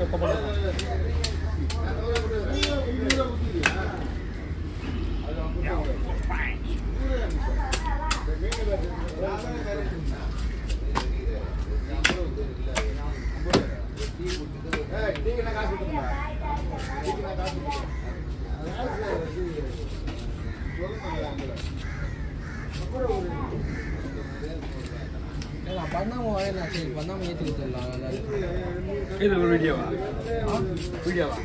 பண்ணாம வரையலாம் சரி பண்ணாம ஏற்றி வச்சிடலாம் நல்லா இருக்கும் இது ஒரு வீடியோவா வீடியோவா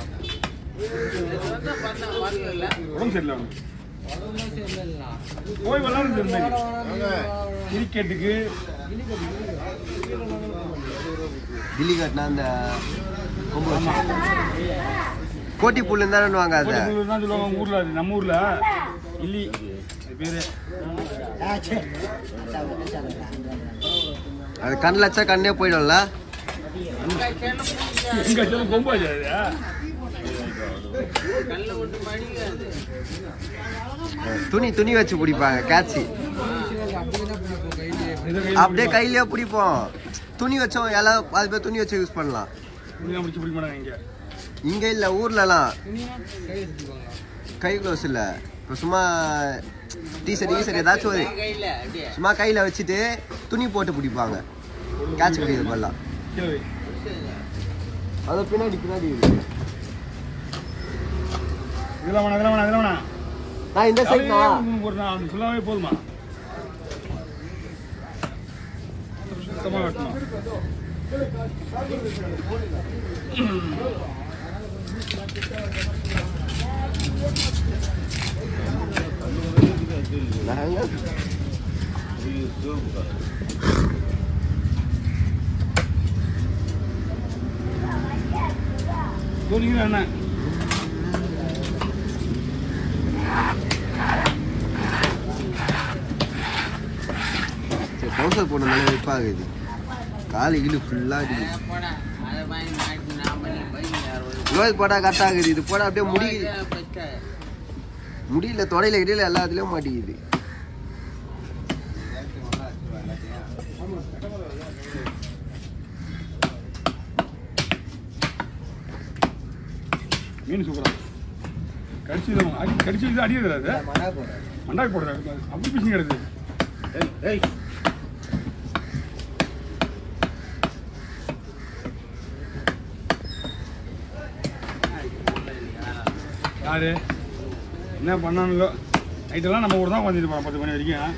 உடம்பு சரியில்லை அவனுக்கு உடம்புலாம் சரியில்லைண்ணா. போய் விளாடுறது இருந்தாங்க கிரிக்கெட்டுக்கு கில்லி கட்டினா அந்த கொம்பு வச்சு. கோட்டி புல்லு தானேன்னுவாங்க அதை கோழிப்புல்லு தான் சொல்லுவாங்க உங்க ஊர்ல அது நம்ம ஊர்ல இல்லி அது பேரு அது கண்ணில் வச்சா கண்ணே போயிடும்ல எங்க சொல்ல கொம்பு ஆச்சு அது துணி துணி வச்சு பிடிப்பாங்க கேட்சி அப்படியே தான் பிடிக்கும் கையிலே இதை கையில அப்படியே கையிலேயே பிடிப்போம் துணி வச்சோம் எல்லாம் அது பேர் துணி வச்சு யூஸ் பண்ணலாம் துணிலாம் முடிச்சு பிடிக்க மாட்டாங்க இங்க இங்கே இல்லை ஊர்லலாம் துணியா கையில் சுற்றிப்பாங்க கை க்ளோஸ் இல்லை இப்போ சும்மா டிஷர்ட் ஈஷர்ட் ஏதாச்சும் ஒரு சும்மா கையில் வச்சுட்டு துணி போட்டு பிடிப்பாங்க கேட்ச் பிடிக்கிறது பண்ணலாம் கேள்வி அது பின்னாடி பின்னாடி இருக்கு இதெல்லாம் வேணாம் இதெல்லாம் வேணாம் இதெல்லாம் வேணாம் நான் இந்த சைட் தலையே தான் உங்களுக்கு ஒரு நாள் ஃபுல்லாகவே போதுமா சுத்தமாக வெட்டணும் நாங்கள் தோனிங்க என்ன சரி ட்ரௌசர் போட்டதுனால வெப்பாகுது காலு கீழு ஃபுல்லாக அடிக்குது க்ளோஸ் போட்டால் கரெக்டாக ஆகுது இது போட அப்படியே முடி முடியல தொடையில இடையில எல்லாத்துலேயும் மாட்டிக்குது மீன் சூப்பரா கடிச்சு இது அடி கடிச்சு இது அடிக்கிறது அது மண்டாக்கு போடுறது அப்படி பிசிங்க கிடக்கு யாரு என்ன பண்ணானுங்களோ நைட்டெல்லாம் நம்ம கூட தான் உட்காந்துருப்போம் பத்து மணி வரைக்கும்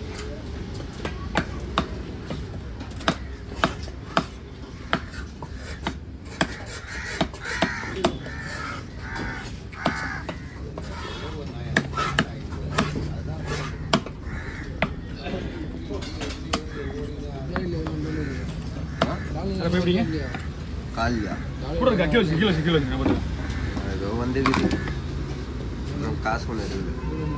அதை போய் எப்படிங்க காலியா கூட இருக்கா கிலோ வச்சு கிலோ வச்சு கிலோ வச்சு நம்ம ஏதோ வந்துருக்குது இன்னும் காசு ஒன்று இருக்குது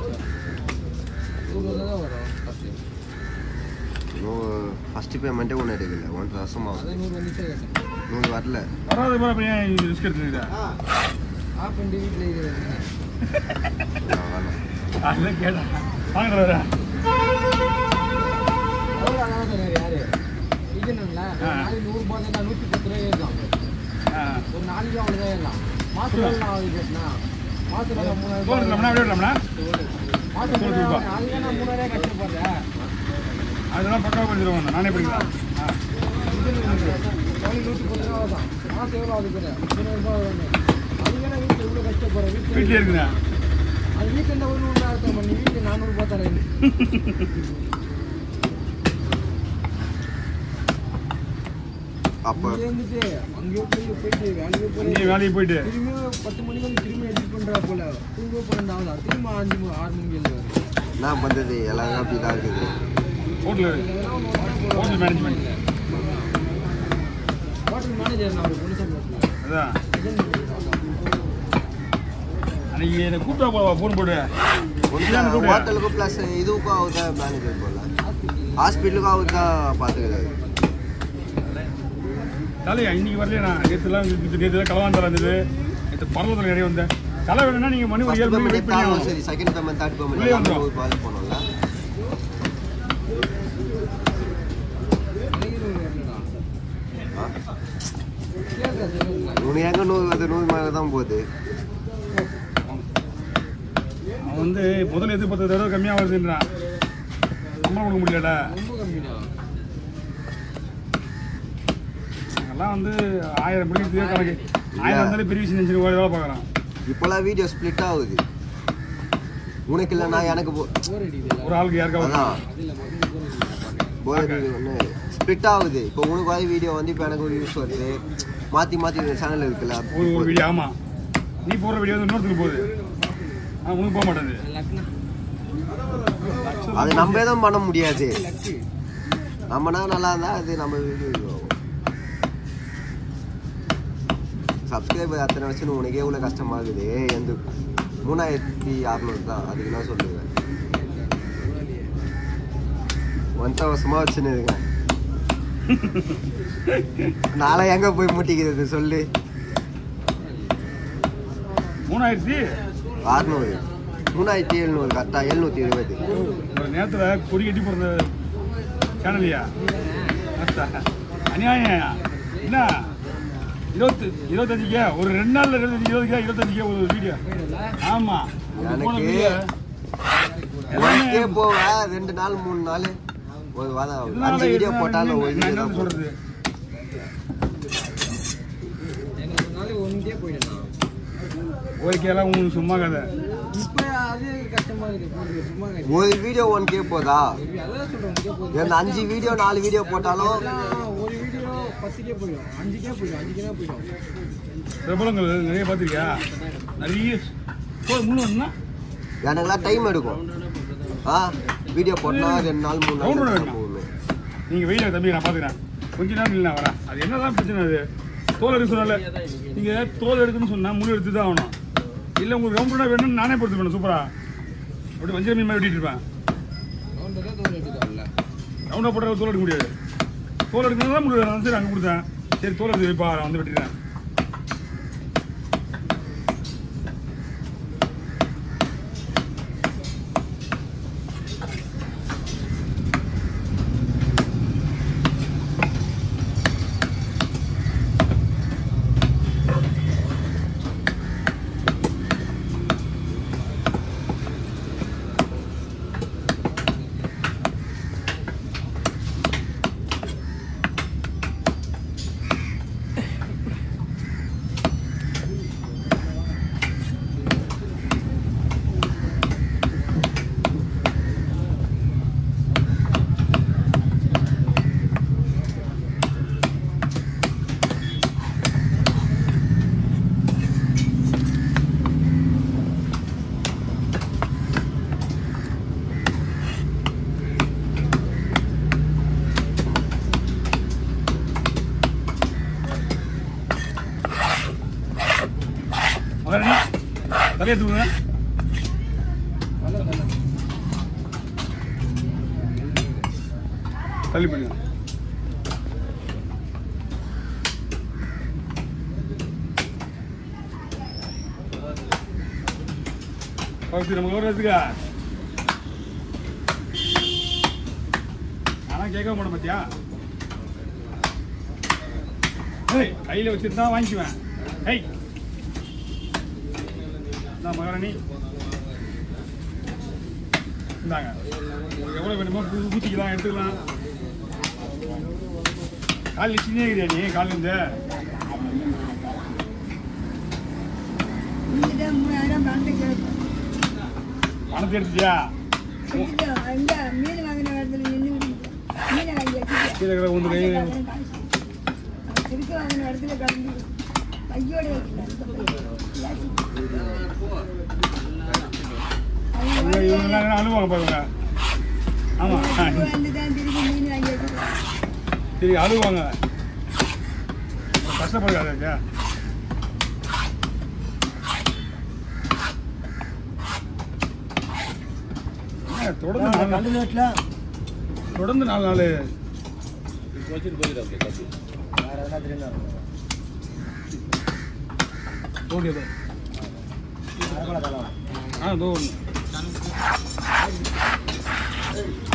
தான் வரும் ஃபஸ்ட்டு இன்னும் ஃபஸ்ட்டு பேமெண்ட்டே ஒன்று எடுக்கல ஒன்றரை வருஷமாக அதை நூறு வந்துச்சே கேட்டேன் நூறு வரல வராது போல அப்படியே ரிஸ்க் எடுத்துக்கிட்டா ஆஃப் பண்ணி வீட்டில் இது நான் வரல அதுதான் கேட்டேன் வாங்குறவரா அவ்வளோ அழகாக சொன்னார் யாரு இதுனுங்களா ஆ. நாளைக்கு நூறுரூபா தான் நூற்றி பத்து ரூபாய் ஏறலாம் ஆ ஒரு நாளைக்கு அவ்வளோதான் ஏறலாம் மாதம் எவ்வளோ நான் ஆகுது கேட்டனா மாதம் நான் மூணாயிரம் கோல் ரூபாய் இல்லைம்னா அப்படியே இல்லைம்னா மாதம் நூறு ரூபாய். நாளைக்கு நான் மூணாயிரம் கஷ்டப்படுறேன் அதெல்லாம் பக்காவாக பண்ணிடுவாங்க நானே பண்ணிக்கலாம் ஆ நாளைக்கு நூற்றி பத்து ரூபா தான் மாதம் எவ்வளோ ஆகுது கூட மூணாயிரம் ரூபாய் வருது அதுக்கு நான் வீட்டில் இவ்வளோ கஷ்டப்படுறேன் வீட்டிலே வீட்டில் இருக்குதா அது வீட்டில் இருந்தால் ஒரு நூறு பண்ணி வீட்டில் நானூறுபா தரேன் அப்போ இங்கே இருந்துட்டு அங்கேயே போய் போயிட்டு வேலைக்கு போய் இங்கே வேலைக்கு போயிட்டு திரும்பி பத்து மணிக்கு வந்து திரும்பி எடிட் பண்ணுறா போல தூங்க பன்னெண்டு ஆகுதா திரும்ப அஞ்சு மணி ஆறு மணிக்கு எழுதுவாரு என்ன பண்ணுறது எல்லாரும் அப்படி தான் இருக்குது hotel hotel management hotel manager நான் ஒரு பொண்ணு சம்பளத்தில் அதான் அன்னைக்கு என்னை கூப்பிட்டா போவா ஃபோன் போட்டு இதான கூப்பிடு. ஹோட்டலுக்கும் ப்ளஸ் இதுக்கும் அவர் தான் மேனேஜர் போல ஹாஸ்பிட்டலுக்கும் அவர் தான் பார்த்துக்கிறாரு தலையா இன்னைக்கு வரலையா நான் நேற்றுலாம் நேற்றுலாம் கலவாந்தரம் இருந்தது நேற்று பரவத்தில் நிறைய வந்தேன் தலை வேணும்னா நீங்கள் மணி ஒரு ஏழு மணி வெயிட் பண்ணி ஆகணும். சரி செகண்ட் பேமெண்ட் தேர்ட் உள்ளே பேமெண்ட் வந்துரும். ஒரு பால் போனோம்ல அழகிரி வரலடா ஆ? கேட்க உனக்கு எங்க நூறு வருது நூறு மேலே தான் போகுது அவன் வந்து முதல்ல எதிர்பார்த்ததை விட கம்மியாக வருதுன்றான் சம்பளம் கொடுக்க முடியலடா ரொம்ப கம்மிடா அதெல்லாம் வந்து ஆயிரம் மணிக்கு கணக்கு ஆயிரம் வந்தாலே பெரிய விஷயம் நினச்சி வேலை பார்க்குறான் இப்போலாம் வீடியோ ஸ்ப்ளிட் ஆகுது உனக்கு இல்லைன்னா எனக்கு போ- போர் அடிக்குது ஒரு ஆளுக்கு யாருக்காவது அதான் அதில் முதல்ல போர் அடிக்குது போகுது ஒன்று ஸ்ப்ளிட் ஆகுது இப்போ உனக்கு வர வீடியோ வந்து இப்போ எனக்கு ஒரு யூஸ் வருது மாற்றி மாற்றி சேனல் இருக்குல்ல ஒரு ஒரு வீடியோ ஆமாம் நீ போடுற வீடியோ வந்து இன்னொருத்துக்கு போகுது ஆனால் உனக்கு போக மாட்டேது லக்னா அது நம்ம எதுவும் பண்ண முடியாது லக்கு நம்மனா நல்லா இருந்தா அது நம்ம வீடியோ சப்ஸ்கிரைபர் அத்தனை வச்சு உனக்கே எவ்வளோ கஷ்டமா இருக்குது எந்த மூணாயிரத்தி அறநூறு தான் அதுக்கு நான் சொல்லுவேன் ஒன்றரை வருஷமா வச்சுன்னு இருக்கேன் நாளை எங்க போய் முட்டிக்கிறது சொல்லு மூணாயிரத்தி அறுநூறு மூணாயிரத்தி எழுநூறு கரெக்டா எழுநூத்தி இருபது ஒரு நேரத்தில் கொடி கட்டி பிறந்த சேனலியா அநியாயம் என்ன இருபத்தி இருபத்தஞ்சுக்கே ஒரு ரெண்டு நாள்ல இருபத்தஞ்சு இருபதுக்கே இருபத்தஞ்சுக்கே ஒரு வீடியோ போயிடும்ல ஆமா அந்த போன எனக்கு வீடியோ உனக்கே போவ ரெண்டு நாள் மூணு நாள் ஒரு வாரம் ஆகும். இதனால அஞ்சு வீடியோ இதனால போட்டாலும் ஒரு நான் வீடியோ என்ன தான் போடுறேன். சொல்றது எங்களுக்கு ஒரு நாளைக்கு ஒன்றே போயிடலாம் ஓகேலாம் உங்களுக்கு சும்மா கதை இப்போ அது கஷ்டமா இருக்குது போடுறது சும்மா கிடையாது. ஒரு வீடியோ ஒன் கே போதா அதான் சொல்றேன் ஒன்றே போகுது இந்த அஞ்சு வீடியோ நாலு வீடியோ போட்டாலும் எல்லாம் ஒரு வீடியோ பத்துக்கே போயிடும் அஞ்சுக்கே போயிடும் அஞ்சுக்கே போயிடும் பிரபலங்கள் நிறைய பார்த்துருக்கியா நிறைய போ முன்னு எனக்குலாம் டைம் எடுக்கும் ஆ வீடியோ போட்டா ரெண்டு நாள் மூணு நாள் Download எடுத்து வேணும். போகணும். நீங்கள் வெயில தம்பி நான் பார்த்துக்கிறேன் கொஞ்ச நேரம் இல்லை நான் வரேன் அது என்னதான் பிரச்சனை அது தோல் எடுக்க சொன்னால நீங்கள் தோல் எடுக்கணும்னு சொன்னால் முழு எடுத்து தான் ஆகணும் இல்லை உங்களுக்கு ரவுண்டடாக வேணும்னு நானே பொறுத்து வேணும் சூப்பரா அப்படி வஞ்சர மீன் மாதிரி வெட்டிட்டு இருப்பேன் அவன்கிட்ட தான் தோல் எடுக்கல ரவுண்டாக போட்டால் தோல் எடுக்க முடியாது தோல் எடுக்கணும் தான் முழு வேணும் சரி அங்கே கொடுத்தேன் சரி தோல் எடுத்து வைப்பா நான் வந்து வெட்டிடுறேன் மகரணி தலையை தூக்குங்க தள்ளி பண்ணுங்க பக்கத்து நமக்கு ஒரு எடுத்துக்கா ஆனால் கேட்க மாட்டேன் பார்த்தியா ஏய் கையில் வச்சுருந்தா வாங்கிக்குவேன் ஏய் இந்தா மகாராணி இந்தாங்க உங்களுக்கு எவ்வளோ வேணுமோ ஊ- ஊற்றிக்கலாம் எடுத்துக்கலாம் காலையில் சின்ன இருக்கிறியா நீ காலிலேருந்து இங்கிட்ட மூணாயிரம் பணத்தை கிடைக்கும் பணத்தை எடுத்துட்டியா இல்ல, இந்த மீன் வாங்கின இடத்துல நின்று மீனை வாங்கி வச்சுட்டு கீழே இருக்கிற உந்து கை திருக்க வாங்கின இடத்துல கலந்து கையோட வைக்கல இவங்க இவங்க எல்லாம் அழுவாங்க பாருங்க ஆமாம் வந்து தான் திருப்பி மீன் வாங்கி வச்சுட்டு சரி அழுவாங்க கஷ்டப்படுறாங்க தொடர்ந்து நாலு நாள் தொடர்ந்து நாலு நாள் ஓகே ஆ தோ ஒன்று